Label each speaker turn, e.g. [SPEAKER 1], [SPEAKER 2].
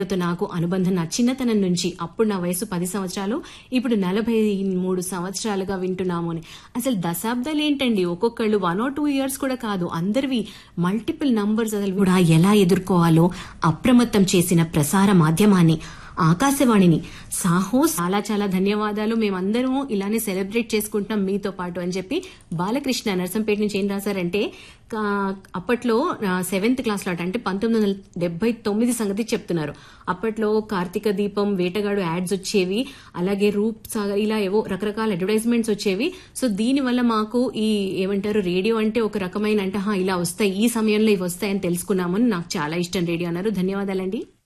[SPEAKER 1] తో నాకు అనుబంధం నా చిన్నతనం నుంచి అప్పుడు నా వయసు పది సంవత్సరాలు ఇప్పుడు నలభై మూడు సంవత్సరాలుగా వింటున్నాము అని అసలు దశాబ్దాలు ఏంటండి ఒక్కొక్కళ్ళు వన్ ఆర్ టూ ఇయర్స్ కూడా కాదు అందరివి మల్టిపుల్ నంబర్స్ అసలు కూడా ఎలా ఎదుర్కోవాలో అప్రమత్తం చేసిన ప్రసార మాధ్యమాన్ని ఆకాశవాణిని సాహో చాలా చాలా ధన్యవాదాలు మేమందరం ఇలానే సెలబ్రేట్ చేసుకుంటున్నాం మీతో పాటు అని చెప్పి బాలకృష్ణ నర్సంపేట నుంచి ఏం రాశారంటే కా- అప్పట్లో సెవెంత్ క్లాస్ లో అంటే పంతొమ్మిది వందల డెబ్బై తొమ్మిది సంగతి చెప్తున్నారు అప్పట్లో కార్తీక దీపం వేటగాడు యాడ్స్ వచ్చేవి అలాగే రూప్ సాగర్ ఇలా ఏవో రకరకాల అడ్వర్టైజ్మెంట్స్ వచ్చేవి సో దీని వల్ల మాకు ఈ ఏమంటారు రేడియో అంటే ఒక రకమైన అంటే "హా, ఇలా వస్తాయి ఈ సమయంలో ఇవి వస్తాయని తెలుసుకున్నామని నాకు చాలా ఇష్టం రేడియో అన్నారు ధన్యవాదాలండి